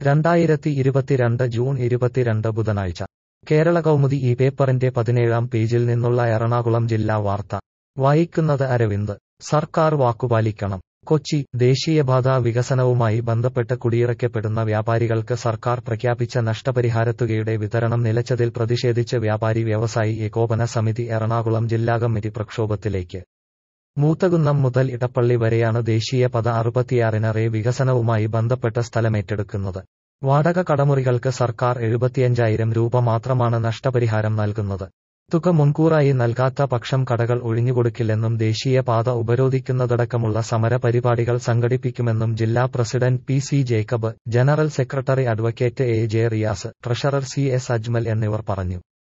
രണ്ടായിരത്തി ഇരുപത്തിരണ്ട് ജൂൺ ഇരുപത്തിരണ്ട് ബുധനാഴ്ച കേരള കൗമുദി ഈ പേപ്പറിന്റെ പതിനേഴാം പേജിൽ നിന്നുള്ള എറണാകുളം ജില്ലാ വാർത്ത വായിക്കുന്നത് അരവിന്ദ് സർക്കാർ വാക്കുപാലിക്കണം കൊച്ചി ദേശീയപാത വികസനവുമായി ബന്ധപ്പെട്ട് കുടിയിറക്കപ്പെടുന്ന വ്യാപാരികൾക്ക് സർക്കാർ പ്രഖ്യാപിച്ച നഷ്ടപരിഹാരത്തുകയുടെ വിതരണം നിലച്ചതിൽ പ്രതിഷേധിച്ച് വ്യാപാരി വ്യവസായി ഏകോപന സമിതി എറണാകുളം ജില്ലാ കമ്മിറ്റി പ്രക്ഷോഭത്തിലേക്ക് മൂത്തകുന്നം മുതൽ ഇടപ്പള്ളി വരെയാണ് ദേശീയപാത അറുപത്തിയാറിന് റേ വികസനവുമായി ബന്ധപ്പെട്ട സ്ഥലമേറ്റെടുക്കുന്നത് വാടക കടമുറികൾക്ക് സർക്കാർ എഴുപത്തിയഞ്ചായിരം രൂപ മാത്രമാണ് നഷ്ടപരിഹാരം നൽകുന്നത് തുക മുൻകൂറായി നൽകാത്ത പക്ഷം കടകൾ ഒഴിഞ്ഞുകൊടുക്കില്ലെന്നും ദേശീയപാത ഉപരോധിക്കുന്നതടക്കമുള്ള സമര പരിപാടികൾ സംഘടിപ്പിക്കുമെന്നും ജില്ലാ president P C Jacob general secretary advocate A J Riyas treasurer C S Ajmal എന്നിവർ പറഞ്ഞു